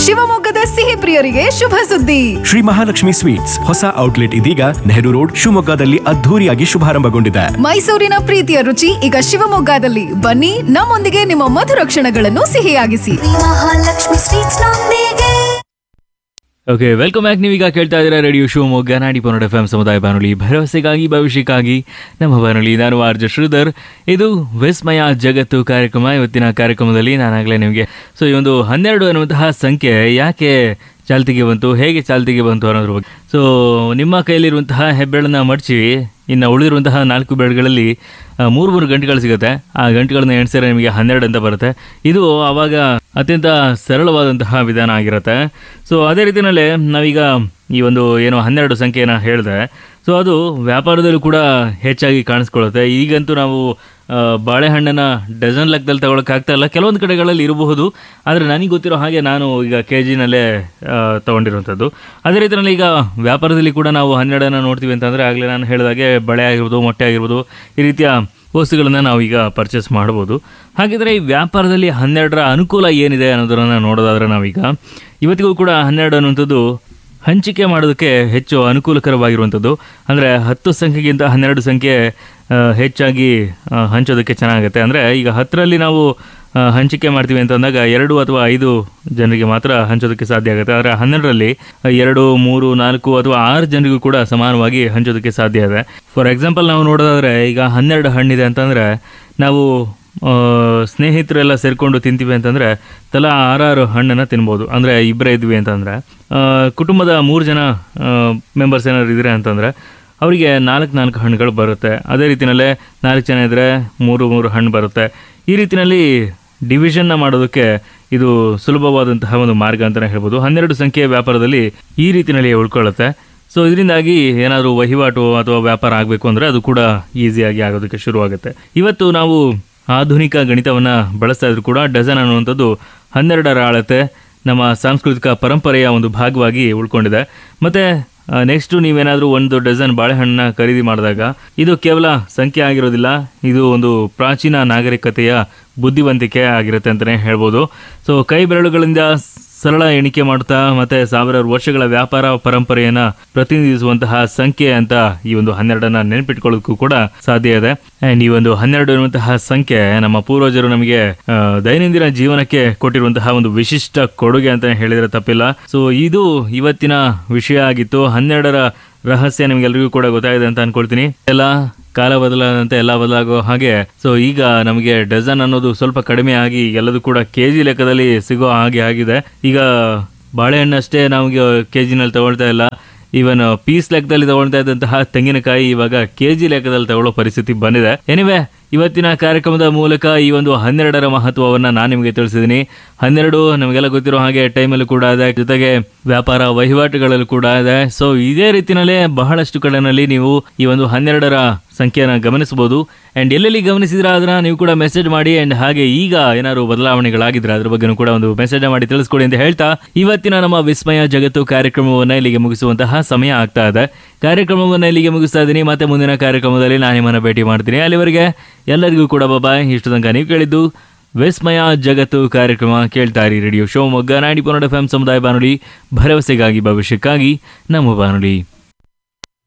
ಶಿವಮೊಗ್ಗದ ಸಿಹಿ ಪ್ರಿಯರಿಗೆ ಶುಭ ಸುದ್ದಿ ಶ್ರೀ ಮಹಾಲಕ್ಷ್ಮಿ ಸ್ವೀಟ್ಸ್ ಹೊಸ ಔಟ್ಲೆಟ್ ಇದೀಗ ನೆಹರು ರೋಡ್ ಶಿವಮೊಗ್ಗದಲ್ಲಿ ಅದ್ಧೂರಿಯಾಗಿ ಶುಭಾರಂಭಗೊಂಡಿದೆ ಮೈಸೂರಿನ ಪ್ರೀತಿಯ ರುಚಿ ಈಗ ಶಿವಮೊಗ್ಗದಲ್ಲಿ ಬನ್ನಿ ನಮ್ಮೊಂದಿಗೆ ನಿಮ್ಮ ಮಧುರ ಕ್ಷಣಗಳನ್ನು ಸಿಹಿಯಾಗಿಸಿ ಮಹಾಲಕ್ಷ್ಮಿ ಸ್ವೀಟ್ಸ್ ನೊಂದಿಗೆ ಓಕೆ ವೆಲ್ಕಮ್ ಬ್ಯಾಕ್ ನೀವೀಗ ಕೇಳ್ತಾ ಇದ್ದೀರಾ ರೇಡಿಯೋ ಶಿವಮೊಗ್ಗ ನಾಡಿ ಪನ್ನಡ ಎಫ್ ಎಂ ಸಮುದಾಯ ಬಾನುಲಿ ಭರವಸೆಗಾಗಿ ಭವಿಷ್ಯಕ್ಕಾಗಿ ನಮ್ಮ ಬಾನುಲಿ ನಾನು ಆರ್ಜ ಶ್ರೀಧರ್ ಇದು ವಿಸ್ಮಯ ಜಗತ್ತು ಕಾರ್ಯಕ್ರಮ ಇವತ್ತಿನ ಕಾರ್ಯಕ್ರಮದಲ್ಲಿ ನಾನಾಗಲೇ ನಿಮಗೆ ಸೊ ಈ ಒಂದು ಹನ್ನೆರಡು ಅನ್ನುವಂತಹ ಸಂಖ್ಯೆ ಯಾಕೆ ಚಾಲ್ತಿಗೆ ಬಂತು ಹೇಗೆ ಚಾಲ್ತಿಗೆ ಬಂತು ಅನ್ನೋದ್ರ ಬಗ್ಗೆ ಸೊ ನಿಮ್ಮ ಕೈಯಲ್ಲಿರುವಂತಹ ಹೆಬ್ಬೆಳನ್ನ ಮಡಚಿ ಇನ್ನು ಉಳಿದಿರುವಂತಹ ನಾಲ್ಕು ಬೆಳೆಗಳಲ್ಲಿ ಮೂರು ಮೂರು ಗಂಟೆಗಳು ಸಿಗುತ್ತೆ ಆ ಗಂಟೆಗಳನ್ನ ಎಣಿಸಿದ್ರೆ ನಿಮಗೆ ಹನ್ನೆರಡು ಅಂತ ಬರುತ್ತೆ ಇದು ಆವಾಗ ಅತ್ಯಂತ ಸರಳವಾದಂತಹ ವಿಧಾನ ಆಗಿರುತ್ತೆ ಸೊ ಅದೇ ರೀತಿಯಲ್ಲೇ ನಾವೀಗ ಈ ಒಂದು ಏನು ಹನ್ನೆರಡು ಸಂಖ್ಯೆನ ಹೇಳಿದೆ ಸೊ ಅದು ವ್ಯಾಪಾರದಲ್ಲೂ ಕೂಡ ಹೆಚ್ಚಾಗಿ ಕಾಣಿಸ್ಕೊಳ್ಳುತ್ತೆ ಈಗಂತೂ ನಾವು ಆ, ಬಾಳೆಹಣ್ಣನ್ನ ಡಜನ್ ಲೆಕ್ಕದಲ್ಲಿ ತಗೊಳಕ್ಕಾಗ್ತಾ ಇಲ್ಲ ಕೆಲವೊಂದು ಕಡೆಗಳಲ್ಲಿ ಇರಬಹುದು ಆದರೆ ನನಗೆ ಗೊತ್ತಿರೋ ಹಾಗೆ ನಾನು ಈಗ ಕೆ ಜಿನಲ್ಲೇ ತೊಗೊಂಡಿರುವಂಥದ್ದು ಅದೇ ರೀತಿಯಲ್ಲಿ ಈಗ ವ್ಯಾಪಾರದಲ್ಲಿ ಕೂಡ ನಾವು ಹನ್ನೆರಡನ್ನು ನೋಡ್ತೀವಿ ಅಂತಂದರೆ ಆಗಲೇ ನಾನು ಹೇಳಿದಾಗೆ ಬಳೆ ಆಗಿರ್ಬೋದು ಮೊಟ್ಟೆ ಆಗಿರ್ಬೋದು ಈ ರೀತಿಯ ವಸ್ತುಗಳನ್ನು ನಾವು ಈಗ ಪರ್ಚೇಸ್ ಮಾಡ್ಬೋದು ಹಾಗಿದ್ರೆ ಈ ವ್ಯಾಪಾರದಲ್ಲಿ ಹನ್ನೆರಡರ ಅನುಕೂಲ ಏನಿದೆ ಅನ್ನೋದನ್ನು ನೋಡೋದಾದ್ರೆ ನಾವೀಗ ಇವತ್ತಿಗೂ ಕೂಡ ಹನ್ನೆರಡು ಅನ್ನುವಂಥದ್ದು ಹಂಚಿಕೆ ಮಾಡೋದಕ್ಕೆ ಹೆಚ್ಚು ಅನುಕೂಲಕರವಾಗಿರುವಂಥದ್ದು ಅಂದರೆ ಹತ್ತು ಸಂಖ್ಯೆಗಿಂತ ಹನ್ನೆರಡು ಸಂಖ್ಯೆ ಆ, ಹೆಚ್ಚಾಗಿ ಆ, ಹಂಚೋದಕ್ಕೆ ಚೆನ್ನಾಗುತ್ತೆ ಅಂದರೆ ಈಗ ಹತ್ತರಲ್ಲಿ ನಾವು ಆ, ಹಂಚಿಕೆ ಮಾಡ್ತೀವಿ ಅಂತ ಅಂದಾಗ ಎರಡು ಅಥವಾ ಐದು ಜನರಿಗೆ ಮಾತ್ರ ಹಂಚೋದಕ್ಕೆ ಸಾಧ್ಯ ಆಗುತ್ತೆ ಆದರೆ ಹನ್ನೆರಡರಲ್ಲಿ ಎರಡು ಮೂರು ನಾಲ್ಕು ಅಥವಾ ಆರು ಜನರಿಗೂ ಕೂಡ ಸಮಾನವಾಗಿ ಹಂಚೋದಕ್ಕೆ ಸಾಧ್ಯ ಇದೆ ಫಾರ್ ಎಕ್ಸಾಂಪಲ್ ನಾವು ನೋಡೋದಾದ್ರೆ ಈಗ ಹನ್ನೆರಡು ಹಣ್ಣಿದೆ ಅಂತಂದರೆ ನಾವು ಆ, ಸ್ನೇಹಿತರೆಲ್ಲ ಸೇರಿಕೊಂಡು ತಿಂತೀವಿ ಅಂತಂದರೆ ತಲಾ ಆರಾರು ಹಣ್ಣನ್ನು ತಿನ್ಬೋದು ಅಂದರೆ ಇಬ್ಬರೇ ಇದ್ವಿ ಅಂತಂದರೆ ಆ, ಕುಟುಂಬದ ಮೂರು ಜನ ಮೆಂಬರ್ಸ್ ಏನಾದ್ರು ಇದ್ರೆ ಅಂತಂದರೆ ಅವರಿಗೆ ನಾಲ್ಕು ನಾಲ್ಕು ಹಣ್ಣುಗಳು ಬರುತ್ತೆ ಅದೇ ರೀತಿಯಲ್ಲೇ ನಾಲ್ಕು ಜನ ಇದ್ದರೆ ಮೂರು ಮೂರು ಹಣ್ಣು ಬರುತ್ತೆ ಈ ರೀತಿಯಲ್ಲಿ ಡಿವಿಷನ್ನ ಮಾಡೋದಕ್ಕೆ ಇದು ಸುಲಭವಾದಂತಹ ಒಂದು ಮಾರ್ಗ ಅಂತಲೇ ಹೇಳ್ಬೋದು ಹನ್ನೆರಡು ಸಂಖ್ಯೆಯ ವ್ಯಾಪಾರದಲ್ಲಿ ಈ ರೀತಿಯಲ್ಲಿ ಉಳ್ಕೊಳ್ಳುತ್ತೆ ಸೊ ಇದರಿಂದಾಗಿ ಏನಾದರೂ ವಹಿವಾಟು ಅಥವಾ ವ್ಯಾಪಾರ ಆಗಬೇಕು ಅಂದರೆ ಅದು ಕೂಡ ಈಸಿಯಾಗಿ ಆಗೋದಕ್ಕೆ ಶುರುವಾಗುತ್ತೆ ಇವತ್ತು ನಾವು ಆಧುನಿಕ ಗಣಿತವನ್ನು ಬಳಸ್ತಾ ಇದ್ರು ಕೂಡ ಡಜನ್ ಅನ್ನುವಂಥದ್ದು ಹನ್ನೆರಡರ ಅಳತೆ ನಮ್ಮ ಸಾಂಸ್ಕೃತಿಕ ಪರಂಪರೆಯ ಒಂದು ಭಾಗವಾಗಿ ಉಳ್ಕೊಂಡಿದೆ ಮತ್ತು ನೆಕ್ಸ್ಟು ನೀವೇನಾದರೂ ಒಂದು ಡಜನ್ ಬಾಳೆಹಣ್ಣನ್ನ ಖರೀದಿ ಮಾಡಿದಾಗ ಇದು ಕೇವಲ ಸಂಖ್ಯೆ ಆಗಿರೋದಿಲ್ಲ ಇದು ಒಂದು ಪ್ರಾಚೀನ ನಾಗರಿಕತೆಯ ಬುದ್ಧಿವಂತಿಕೆ ಆಗಿರುತ್ತೆ ಅಂತಲೇ ಹೇಳ್ಬೋದು ಸೊ ಕೈ ಬೆರಳುಗಳಿಂದ ಸರಳ ಎಣಿಕೆ ಮಾಡ್ತಾ ಮತ್ತೆ ಸಾವಿರಾರು ವರ್ಷಗಳ ವ್ಯಾಪಾರ ಪರಂಪರೆಯನ್ನ ಪ್ರತಿನಿಧಿಸುವಂತಹ ಸಂಖ್ಯೆ ಅಂತ ಈ ಒಂದು ಹನ್ನೆರಡನ್ನ ನೆನಪಿಟ್ಕೊಳ್ಳೋದಕ್ಕೂ ಕೂಡ ಸಾಧ್ಯ ಇದೆ ಅಂಡ್ ಈ ಒಂದು ಹನ್ನೆರಡು ಎನ್ನುವಂತಹ ಸಂಖ್ಯೆ ನಮ್ಮ ಪೂರ್ವಜರು ನಮಗೆ ಆ, ದೈನಂದಿನ ಜೀವನಕ್ಕೆ ಕೊಟ್ಟಿರುವಂತಹ ಒಂದು ವಿಶಿಷ್ಟ ಕೊಡುಗೆ ಅಂತ ಹೇಳಿದ್ರೆ ತಪ್ಪಿಲ್ಲ ಸೊ ಇದು ಇವತ್ತಿನ ವಿಷಯ ಆಗಿತ್ತು ಹನ್ನೆರಡರ ರಹಸ್ಯ ನಿಮ್ಗೆಲ್ರಿಗೂ ಕೂಡ ಗೊತ್ತಾಗಿದೆ ಅಂತ ಅನ್ಕೊಳ್ತೀನಿ ಎಲ್ಲ ಕಾಲ ಬದಲಾದಂತೆ ಎಲ್ಲ ಬದಲಾಗೋ ಹಾಗೆ ಸೊ ಈಗ ನಮಗೆ ಡಜನ್ ಅನ್ನೋದು ಸ್ವಲ್ಪ ಕಡಿಮೆ ಆಗಿ ಎಲ್ಲದೂ ಕೂಡ ಕೆ ಜಿ ಲೆಕ್ಕದಲ್ಲಿ ಸಿಗೋ ಹಾಗೆ ಆಗಿದೆ ಈಗ ಬಾಳೆಹಣ್ಣಷ್ಟೇ ನಮಗೆ ಕೆ ಜಿನಲ್ಲಿ ತಗೊಳ್ತಾ ಇಲ್ಲ ಈವನ್ ಪೀಸ್ ಲೆಕ್ಕದಲ್ಲಿ ತಗೊಳ್ತಾ ಇದ್ದಂತಹ ತೆಂಗಿನಕಾಯಿ ಇವಾಗ ಕೆ ಜಿ ಲೆಕ್ಕದಲ್ಲಿ ತಗೊಳ್ಳೋ ಪರಿಸ್ಥಿತಿ ಬಂದಿದೆ ಎನಿವೆ ಇವತ್ತಿನ ಕಾರ್ಯಕ್ರಮದ ಮೂಲಕ ಈ ಒಂದು ಹನ್ನೆರಡರ ಮಹತ್ವವನ್ನು ನಾನು ನಿಮಗೆ ತಿಳಿಸಿದ್ದೀನಿ ಹನ್ನೆರಡು ನಮಗೆಲ್ಲ ಗೊತ್ತಿರೋ ಹಾಗೆ ಟೈಮಲ್ಲೂ ಕೂಡ ಇದೆ ಜೊತೆಗೆ ವ್ಯಾಪಾರ ವಹಿವಾಟುಗಳಲ್ಲೂ ಕೂಡ ಇದೆ ಸೊ ಇದೇ ರೀತಿಯಲ್ಲೇ ಬಹಳಷ್ಟು ಕಡೆನಲ್ಲಿ ನೀವು ಈ ಒಂದು ಹನ್ನೆರಡರ ಸಂಖ್ಯೆಯನ್ನು ಗಮನಿಸಬಹುದು ಅಂಡ್ ಎಲ್ಲೆಲ್ಲಿ ಗಮನಿಸಿದ್ರೆ ಅದನ್ನ ನೀವು ಕೂಡ ಮೆಸೇಜ್ ಮಾಡಿ ಅಂಡ್ ಹಾಗೆ ಈಗ ಏನಾದ್ರು ಬದಲಾವಣೆಗಳಾಗಿದ್ರೆ ಅದ್ರ ಬಗ್ಗೆನೂ ಕೂಡ ಒಂದು ಮೆಸೇಜ್ ಮಾಡಿ ತಿಳಿಸ್ಕೊಡಿ ಅಂತ ಹೇಳ್ತಾ ಇವತ್ತಿನ ನಮ್ಮ ವಿಸ್ಮಯ ಜಗತ್ತು ಕಾರ್ಯಕ್ರಮವನ್ನ ಇಲ್ಲಿಗೆ ಮುಗಿಸುವಂತಹ ಸಮಯ ಆಗ್ತಾ ಇದೆ ಕಾರ್ಯಕ್ರಮವನ್ನ ಇಲ್ಲಿಗೆ ಮುಗಿಸ್ತಾ ಇದ್ದೀನಿ ಮತ್ತೆ ಮುಂದಿನ ಕಾರ್ಯಕ್ರಮದಲ್ಲಿ ನಾನು ನಿಮ್ಮನ್ನ ಭೇಟಿ ಮಾಡ್ತೀನಿ ಅಲ್ಲಿವರೆಗೆ ಎಲ್ಲರಿಗೂ ಕೂಡ ಬಾಯ್ ಇಷ್ಟು ತನಕ ನೀವು ಕೇಳಿದ್ದು ವಿಸ್ಮಯ ಜಗತ್ತು ಕಾರ್ಯಕ್ರಮ ಕೇಳ್ತಾ ಇರಿ ರೇಡಿಯೋ ಶಿವಮೊಗ್ಗ ನಾಡಿ ಪನ್ನಡ ಎಫ್ ಎಂ ಸಮುದಾಯ ಬಾನುಲಿ ಭರವಸೆಗಾಗಿ ಭವಿಷ್ಯಕ್ಕಾಗಿ ನಮ್ಮ ಬಾನುಲಿ